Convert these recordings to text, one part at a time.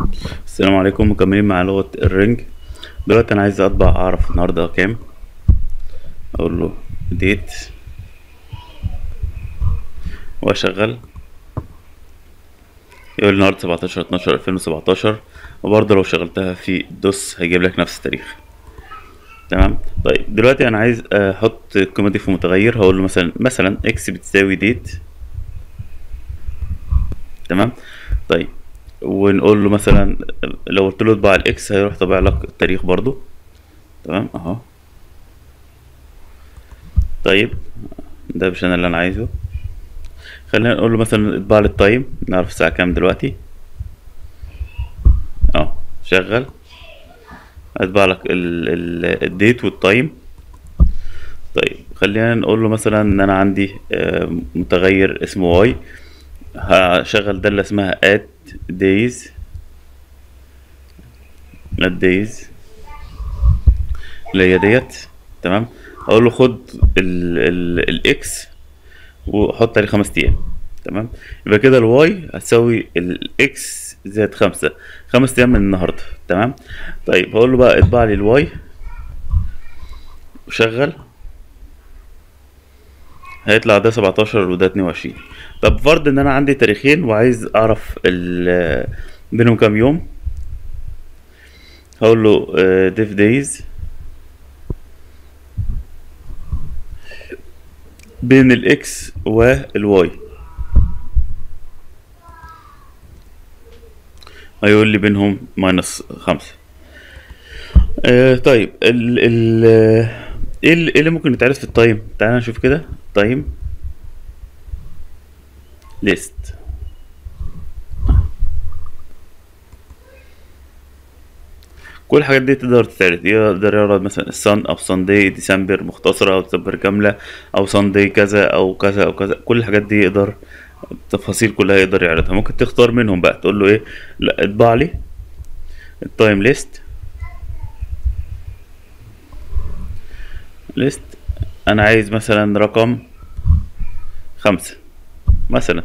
السلام عليكم مكملين مع لغة الرنج دلوقتي انا عايز اطبع اعرف النهاردة كام اقول له ديت واشغل يقول لي النهاردة 17 12 2017 وبرضه لو شغلتها في دوس هيجيب لك نفس التاريخ تمام طيب دلوقتي انا عايز احط القيمة دي في متغير هقول له مثلا مثلا اكس بتساوي ديت تمام طيب ونقول له مثلا لو قلت له اطبع الاكس هيروح طابع لك التاريخ برضو تمام اهو طيب ده مش انا اللي انا عايزه خلينا نقول له مثلا اطبع لي التايم نعرف الساعة كام دلوقتي اه شغل اطبع لك ال ال الديت والتايم طيب خلينا نقول له مثلا ان انا عندي آه، متغير اسمه واي هشغل دالة اسمها at days at days اللي هي ديت تمام اقول له خد ال ال الاكس وحط عليه خمس ايام تمام يبقى كده الواي هتساوي الاكس زائد خمسة خمس ايام من النهارده تمام طيب هقول له بقى اطبع لي الواي وشغل هيطلع ده 17 وده 22 طب فرض ان انا عندي تاريخين وعايز اعرف ال- بينهم كام يوم هقول له diff days بين الاكس والواي هيقول لي بينهم ماينس خمسة آه طيب ال ال ايه اللي إيه اللي ممكن يتعرف في التايم تعالى نشوف كده تايم ليست كل الحاجات دي تقدر تتعرف يقدر يعرض مثلا الصن او صندي ديسمبر مختصرة او ديسمبر كاملة او صندي كذا او كذا او كذا كل الحاجات دي يقدر التفاصيل كلها يقدر يعرضها ممكن تختار منهم بقى تقول له ايه لا اطبع لي التايم ليست ليست انا عايز مثلا رقم خمسة مثلا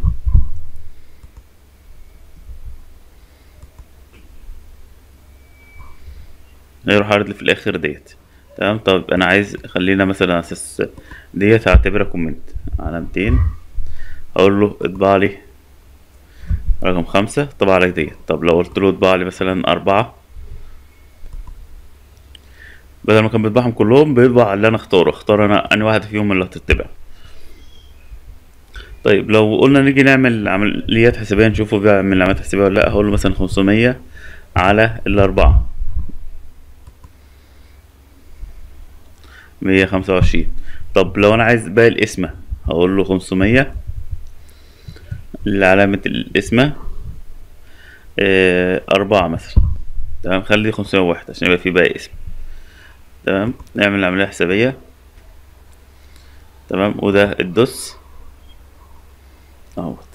هيروح عارض لي في الاخر ديت تمام طب انا عايز خلينا مثلا على اساس ديت هعتبرها كومنت علامتين اقول له اطبع لي رقم خمسة طبع لك ديت طب لو قلت له اطبع لي مثلا أربعة بدل ما كان بيطبعهم كلهم بيطبع اللي انا اختاره اختار انا انهي واحد فيهم اللي هتتبع طيب لو قلنا نيجي نعمل عمليات حسابية نشوفه بيعمل عمليات حسابية ولا لا هقول له مثلا خمسمية على الأربعة مية خمسة وعشرين طب لو أنا عايز باقي القسمة هقول له خمسمية لعلامة القسمة آه، أربعة مثلا تمام خلي خمسمية وواحد عشان يبقى في باقي اسم تمام نعمل عملية حسابية تمام وده الدوس اهوت